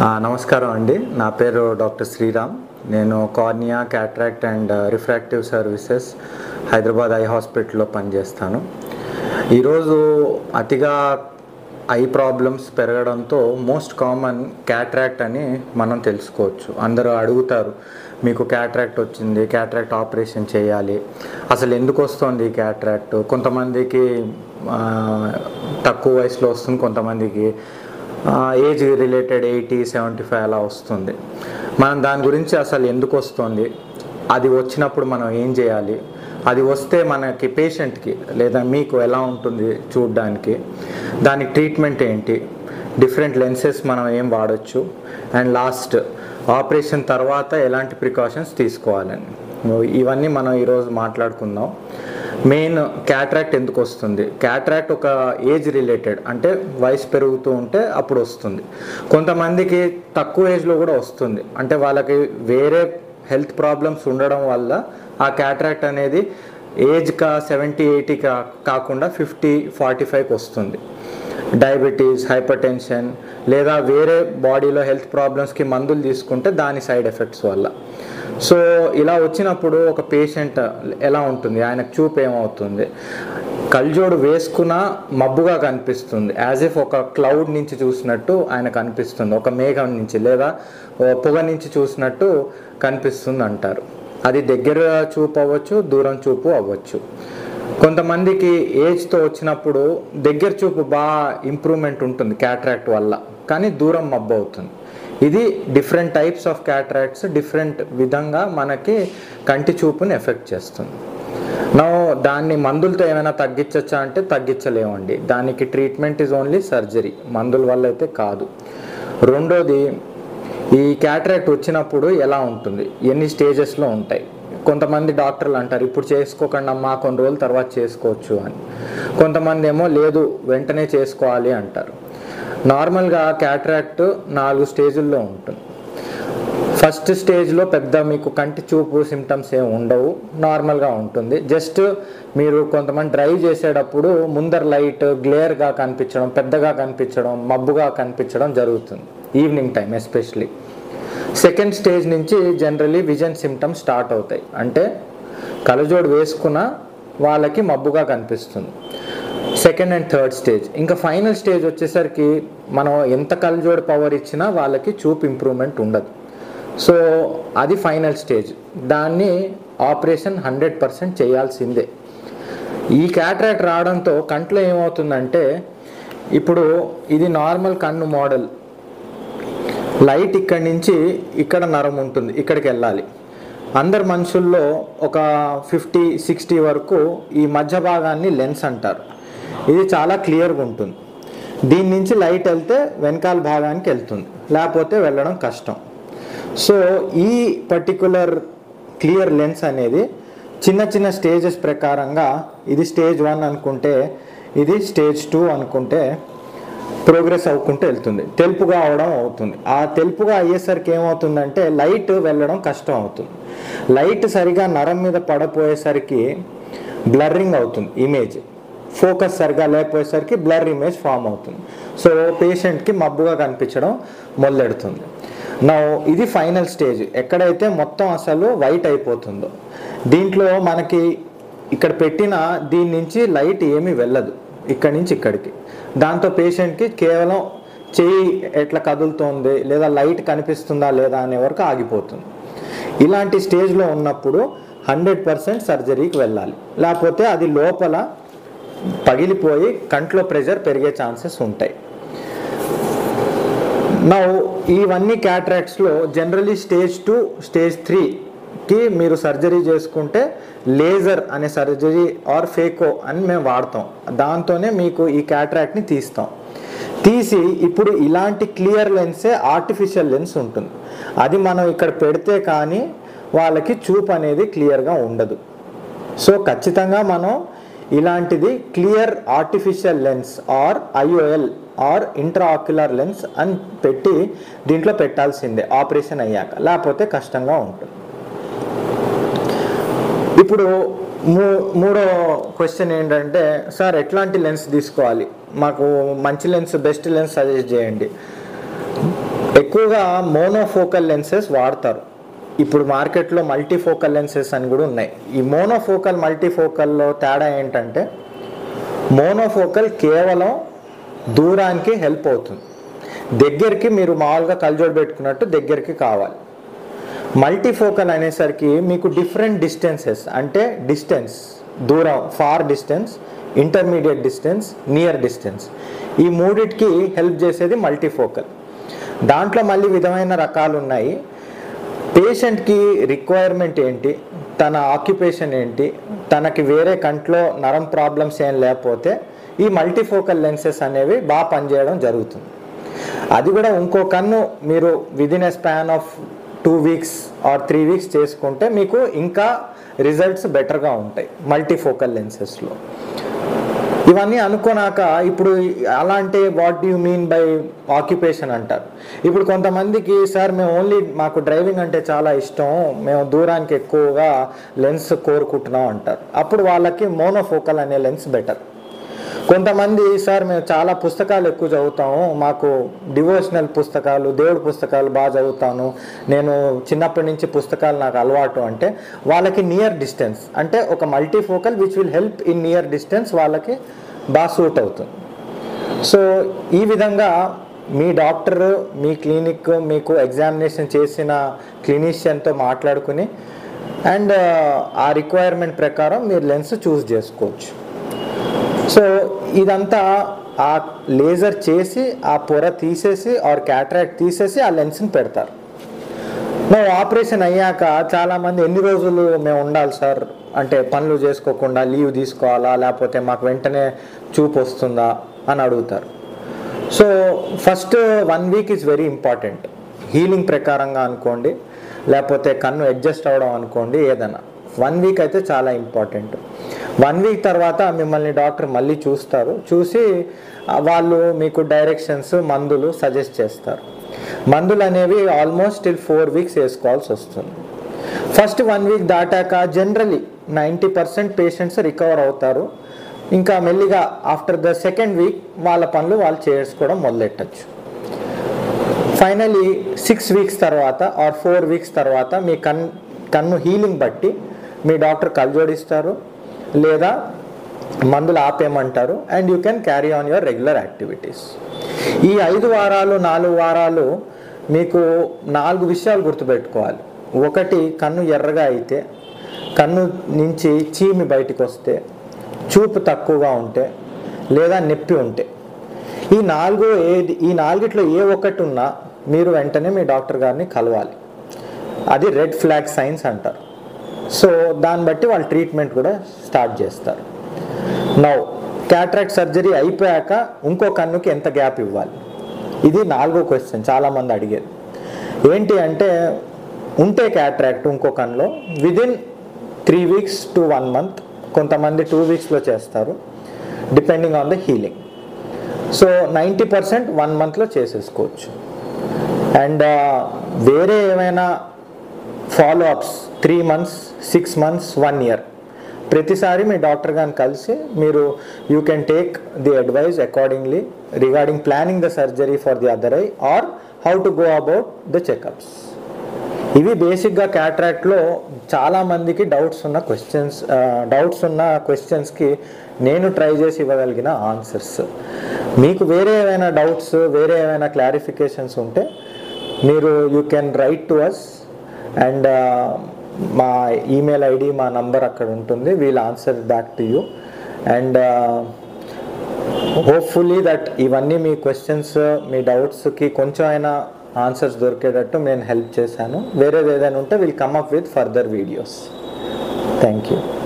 ఆ, నమస్కారం అండి నా పేరు డాక్టర్ శ్రీరామ్ నేను cornea cataract and refractive services Hyderabad eye హాస్పిటల్లో పనిచేస్తాను ఈరోజు అతిగా ఐ ప్రాబ్లమ్స్ పెరగడంతో మోస్ట్ కామన్ క్యాట్రాక్ట్ అని మనం తెలుసుకోవచ్చు అందరూ అడుగుతారు మీకు క్యాట్రాక్ట్ వచ్చింది క్యాట్రాక్ట్ ఆపరేషన్ చేయాలి అసలు ఎందుకు వస్తుంది ఈ క్యాట్రాక్ట్ కొంతమందికి ఆ, తక్కువ వయసులో వస్తుంది కొంతమందికి age related eighty seventy five అలా వస్తుంది మనం దాని గురించి అసలు ఎందుకు వస్తుంది అది వచ్చినప్పుడు మనం ఏం చేయాలి అది వస్తే మనకి పేషెంట్కి లేదా మీకు ఎలా ఉంటుంది చూడడానికి దానికి ట్రీట్మెంట్ ఏంటి డిఫరెంట్ లెన్సెస్ మనం ఏం వాడచ్చు అండ్ లాస్ట్ ఆపరేషన్ తర్వాత ఎలాంటి ప్రికాషన్స్ తీసుకోవాలని ఇవన్నీ మనం ఈరోజు మాట్లాడుకుందాం మెయిన్ క్యాట్రాక్ట్ ఎందుకు వస్తుంది క్యాట్రాక్ట్ ఒక ఏజ్ రిలేటెడ్ అంటే వయసు పెరుగుతూ ఉంటే అప్పుడు వస్తుంది కొంతమందికి తక్కువ ఏజ్లో కూడా వస్తుంది అంటే వాళ్ళకి వేరే హెల్త్ ప్రాబ్లమ్స్ ఉండడం వల్ల ఆ క్యాట్రాక్ట్ అనేది ఏజ్ కా సెవెంటీ ఎయిటీ కా కాకుండా ఫిఫ్టీ ఫార్టీ ఫైవ్కి వస్తుంది డయాబెటీస్ హైపర్ టెన్షన్ లేదా వేరే బాడీలో హెల్త్ ప్రాబ్లమ్స్కి మందులు తీసుకుంటే దాని సైడ్ ఎఫెక్ట్స్ వల్ల సో ఇలా వచ్చినప్పుడు ఒక పేషెంట్ ఎలా ఉంటుంది ఆయనకు చూపు ఏమవుతుంది కళ్ళజోడు వేసుకున్న మబ్బుగా కనిపిస్తుంది యాజ్ ఇఫ్ ఒక క్లౌడ్ నుంచి చూసినట్టు ఆయన కనిపిస్తుంది ఒక మేఘం నుంచి లేదా ఓ పొగ నుంచి చూసినట్టు కనిపిస్తుంది అంటారు అది దగ్గర చూపు అవ్వచ్చు దూరం చూపు అవ్వచ్చు కొంతమందికి ఏజ్తో వచ్చినప్పుడు దగ్గర చూపు బాగా ఇంప్రూవ్మెంట్ ఉంటుంది క్యాట్రాక్ట్ వల్ల కానీ దూరం మబ్బు అవుతుంది ఇది different types of cataracts different విధంగా మనకి కంటి చూపుని ఎఫెక్ట్ చేస్తుంది నా దాన్ని మందులతో ఏమైనా తగ్గించచ్చా అంటే తగ్గించలేమండి దానికి ట్రీట్మెంట్ ఈజ్ ఓన్లీ సర్జరీ మందుల వల్ల అయితే కాదు రెండోది ఈ క్యాట్రాక్ట్ వచ్చినప్పుడు ఎలా ఉంటుంది ఎన్ని స్టేజెస్లో ఉంటాయి కొంతమంది డాక్టర్లు అంటారు ఇప్పుడు చేసుకోకండి అమ్మా కొన్ని రోజుల తర్వాత చేసుకోవచ్చు అని కొంతమంది ఏమో లేదు వెంటనే చేసుకోవాలి అంటారు నార్మల్గా క్యాట్రాక్ట్ నాలుగు స్టేజుల్లో ఉంటుంది ఫస్ట్ స్టేజ్లో పెద్ద మీకు కంటి చూపు సిమ్టమ్స్ ఏమి ఉండవు నార్మల్గా ఉంటుంది జస్ట్ మీరు కొంతమంది డ్రైవ్ చేసేటప్పుడు ముందర లైట్ గ్లేర్గా కనిపించడం పెద్దగా కనిపించడం మబ్బుగా కనిపించడం జరుగుతుంది evening time especially second stage నుంచి జనరలీ విజన్ సిమ్టమ్స్ స్టార్ట్ అవుతాయి అంటే కలజోడు వేసుకున్న వాళ్ళకి మబ్బుగా కనిపిస్తుంది సెకండ్ అండ్ థర్డ్ స్టేజ్ ఇంకా ఫైనల్ స్టేజ్ వచ్చేసరికి మనం ఎంత కలజోడు పవర్ ఇచ్చినా వాళ్ళకి చూపు ఇంప్రూవ్మెంట్ ఉండదు సో అది ఫైనల్ స్టేజ్ దాన్ని ఆపరేషన్ హండ్రెడ్ పర్సెంట్ చేయాల్సిందే ఈ క్యాట్రాక్ట్ రావడంతో కంట్లో ఏమవుతుందంటే ఇప్పుడు ఇది నార్మల్ కన్ను మోడల్ లైట్ ఇక్కడి నుంచి ఇక్కడ నరం ఉంటుంది ఇక్కడికి వెళ్ళాలి అందరు మనుషుల్లో ఒక ఫిఫ్టీ సిక్స్టీ వరకు ఈ మధ్య భాగాన్ని లెన్స్ అంటారు ఇది చాలా క్లియర్గా ఉంటుంది దీని నుంచి లైట్ వెళ్తే వెనకాల భాగానికి వెళ్తుంది లేకపోతే వెళ్ళడం కష్టం సో ఈ పర్టికులర్ క్లియర్ లెన్స్ అనేది చిన్న చిన్న స్టేజెస్ ప్రకారంగా ఇది స్టేజ్ వన్ అనుకుంటే ఇది స్టేజ్ టూ అనుకుంటే ప్రోగ్రెస్ అవ్వకుంటూ వెళ్తుంది తెలుపుగా అవడం అవుతుంది ఆ తెలుపుగా అయ్యేసరికి ఏమవుతుందంటే లైట్ వెళ్ళడం కష్టం అవుతుంది లైట్ సరిగా నరం మీద పడపోయేసరికి బ్లర్రింగ్ అవుతుంది ఇమేజ్ ఫోకస్ సరిగా లేకపోయేసరికి బ్లర్ ఇమేజ్ ఫామ్ అవుతుంది సో పేషెంట్కి మబ్బుగా కనిపించడం మొదలెడుతుంది నా ఇది ఫైనల్ స్టేజ్ ఎక్కడైతే మొత్తం అసలు వైట్ అయిపోతుందో దీంట్లో మనకి ఇక్కడ పెట్టిన దీని నుంచి లైట్ ఏమీ వెళ్ళదు ఇక్కడి నుంచి ఇక్కడికి దాంతో పేషెంట్కి కేవలం చెయ్యి ఎట్లా కదులుతోంది లేదా లైట్ కనిపిస్తుందా లేదా అనే వరకు ఆగిపోతుంది ఇలాంటి స్టేజ్లో ఉన్నప్పుడు హండ్రెడ్ పర్సెంట్ సర్జరీకి వెళ్ళాలి లేకపోతే అది లోపల పగిలిపోయి కంట్లో ప్రెషర్ పెరిగే ఛాన్సెస్ ఉంటాయి నా ఇవన్నీ క్యాట్రాక్ట్స్లో జనరలీ స్టేజ్ టూ స్టేజ్ త్రీకి మీరు సర్జరీ చేసుకుంటే లేజర్ అనే సర్జరీ ఆర్ ఫేకో అని మేము వాడతాం దాంతోనే మీకు ఈ క్యాట్రాక్ట్ని తీస్తాం తీసి ఇప్పుడు ఇలాంటి క్లియర్ లెన్సే ఆర్టిఫిషియల్ లెన్స్ ఉంటుంది అది మనం ఇక్కడ పెడితే కానీ వాళ్ళకి చూపు అనేది క్లియర్గా ఉండదు సో ఖచ్చితంగా మనం ఇలాంటిది clear artificial lens or IOL or intraocular lens అని పెట్టి దీంట్లో పెట్టాల్సిందే ఆపరేషన్ అయ్యాక లేకపోతే కష్టంగా ఉంటుంది ఇప్పుడు మూ మూడో క్వశ్చన్ ఏంటంటే సార్ ఎట్లాంటి లెన్స్ తీసుకోవాలి మాకు మంచి లెన్స్ బెస్ట్ లెన్స్ సజెస్ట్ చేయండి ఎక్కువగా మోనోఫోకల్ లెన్సెస్ వాడతారు ఇప్పుడు మార్కెట్లో మల్టీఫోకల్ లెన్సెస్ అని కూడా ఉన్నాయి ఈ మోనోఫోకల్ మల్టీఫోకల్లో తేడా ఏంటంటే మోనోఫోకల్ కేవలం దూరానికి హెల్ప్ అవుతుంది దగ్గరికి మీరు మామూలుగా కలజోడు పెట్టుకున్నట్టు దగ్గరికి కావాలి మల్టీఫోకల్ అనేసరికి మీకు డిఫరెంట్ డిస్టెన్సెస్ అంటే డిస్టెన్స్ దూరం far distance intermediate distance near distance ఈ మూడిటికి హెల్ప్ చేసేది మల్టీఫోకల్ దాంట్లో మళ్ళీ విధమైన రకాలు ఉన్నాయి పేషెంట్కి రిక్వైర్మెంట్ ఏంటి తన ఆక్యుపేషన్ ఏంటి తనకి వేరే కంట్లో నరం ప్రాబ్లమ్స్ ఏం లేకపోతే ఈ మల్టీఫోకల్ లెన్సెస్ అనేవి బాగా పనిచేయడం జరుగుతుంది అది కూడా ఇంకో కన్ను మీరు within a span of two weeks or three weeks చేసుకుంటే మీకు ఇంకా రిజల్ట్స్ బెటర్గా ఉంటాయి మల్టీఫోకల్ లెన్సెస్లో ఇవన్నీ అనుకున్నాక ఇప్పుడు అలా అంటే what you mean by occupation అంటారు ఇప్పుడు కొంతమందికి సార్ మేము ఓన్లీ మాకు డ్రైవింగ్ అంటే చాలా ఇష్టం మేము దూరానికి ఎక్కువగా లెన్స్ కోరుకుంటున్నాం అంటారు అప్పుడు వాళ్ళకి మోనోఫోకల్ అనే లెన్స్ బెటర్ కొంతమంది సార్ మేము చాలా పుస్తకాలు ఎక్కువ చదువుతాము మాకు డివోషనల్ పుస్తకాలు దేవుడి పుస్తకాలు బాగా చదువుతాను నేను చిన్నప్పటి నుంచి పుస్తకాలు నాకు అలవాటు అంటే వాళ్ళకి నియర్ డిస్టెన్స్ అంటే ఒక multifocal which will help in near distance వాళ్ళకి బాగా సూట్ అవుతుంది సో ఈ విధంగా మీ డాక్టర్ మీ క్లినిక్ మీకు ఎగ్జామినేషన్ చేసిన క్లినీషియన్తో మాట్లాడుకుని అండ్ ఆ రిక్వైర్మెంట్ ప్రకారం మీరు లెన్స్ చూస్ చేసుకోవచ్చు సో ఇదంతా ఆ లేజర్ చేసి ఆ పొర తీసేసి ఆర్ క్యాట్రాక్ట్ తీసేసి ఆ లెన్స్ని పెడతారు మేము ఆపరేషన్ అయ్యాక చాలామంది ఎన్ని రోజులు మేము ఉండాలి సార్ అంటే పనులు చేసుకోకుండా లీవ్ తీసుకోవాలా లేకపోతే మాకు వెంటనే చూపు వస్తుందా అని అడుగుతారు so first one week is very important healing ప్రకారంగా అనుకోండి లేకపోతే కన్ను అడ్జస్ట్ అవ్వడం అనుకోండి ఏదైనా వన్ వీక్ అయితే చాలా ఇంపార్టెంట్ వన్ వీక్ తర్వాత మిమ్మల్ని డాక్టర్ మళ్ళీ చూస్తారు చూసి ఆ, వాళ్ళు మీకు డైరెక్షన్స్ మందులు సజెస్ట్ చేస్తారు మందులు అనేవి ఆల్మోస్ట్ టిల్ ఫోర్ వీక్స్ వేసుకోవాల్సి వస్తుంది ఫస్ట్ వన్ వీక్ దాటాక generally ninety percent patients recover అవుతారు ఇంకా మెల్లిగా ఆఫ్టర్ ద సెకండ్ వీక్ వాళ్ళ పనులు వాళ్ళు చేసుకోవడం మొదలెట్టచ్చు ఫైనలీ సిక్స్ వీక్స్ తర్వాత ఆర్ ఫోర్ వీక్స్ తర్వాత మీ కన్ కన్ను హీలింగ్ బట్టి మీ డాక్టర్ కలజోడిస్తారు లేదా మందులు ఆపేయమంటారు and you can carry on your regular activities ఈ ఐదు వారాలు నాలుగు వారాలు మీకు నాలుగు విషయాలు గుర్తుపెట్టుకోవాలి ఒకటి కన్ను ఎర్రగా అయితే కన్ను నుంచి చీమి బయటికి వస్తే చూపు తక్కువగా ఉంటే లేదా నొప్పి ఉంటే ఈ నాలుగు ఏది ఈ నాలుగిట్లో ఏ ఒక్కటి ఉన్నా మీరు వెంటనే మీ డాక్టర్ గారిని కలవాలి అది రెడ్ ఫ్లాగ్ సైన్స్ అంటారు సో దాన్ని బట్టి వాళ్ళు ట్రీట్మెంట్ కూడా స్టార్ట్ చేస్తారు నౌ క్యాట్రాక్ట్ సర్జరీ అయిపోయాక ఇంకో కన్నుకి ఎంత గ్యాప్ ఇవ్వాలి ఇది నాలుగో క్వశ్చన్ చాలామంది అడిగేది ఏంటి అంటే ఉంటే క్యాట్రాక్ట్ ఇంకో కన్నులో within three weeks to one month కొంతమంది టూ వీక్స్లో చేస్తారు depending on the healing so ninety percent one మంత్లో చేసేసుకోవచ్చు అండ్ వేరే ఏమైనా follow ups three months six months one year ప్రతిసారి మీ డాక్టర్ గారిని కలిసి మీరు you can take the advice accordingly regarding planning the surgery for the other eye or how to go about the checkups ఇవి బేసిక్గా క్యాట్రాక్ట్లో చాలామందికి డౌట్స్ ఉన్న questions doubts ఉన్న క్వశ్చన్స్కి నేను ట్రై చేసి ఇవ్వగలిగిన ఆన్సర్స్ మీకు వేరే ఏమైనా డౌట్స్ వేరే ఏమైనా క్లారిఫికేషన్స్ ఉంటే మీరు you can write to us and మా ఈమెయిల్ ఐడి మా నంబర్ అక్కడ ఉంటుంది we'll answer back to you and hopefully that ఇవన్నీ మీ క్వశ్చన్స్ మీ డౌట్స్కి కొంచెం అయినా ఆన్సర్స్ దొరికేటట్టు నేను హెల్ప్ చేశాను వేరేది ఏదైనా ఉంటే will come up with further videos thank you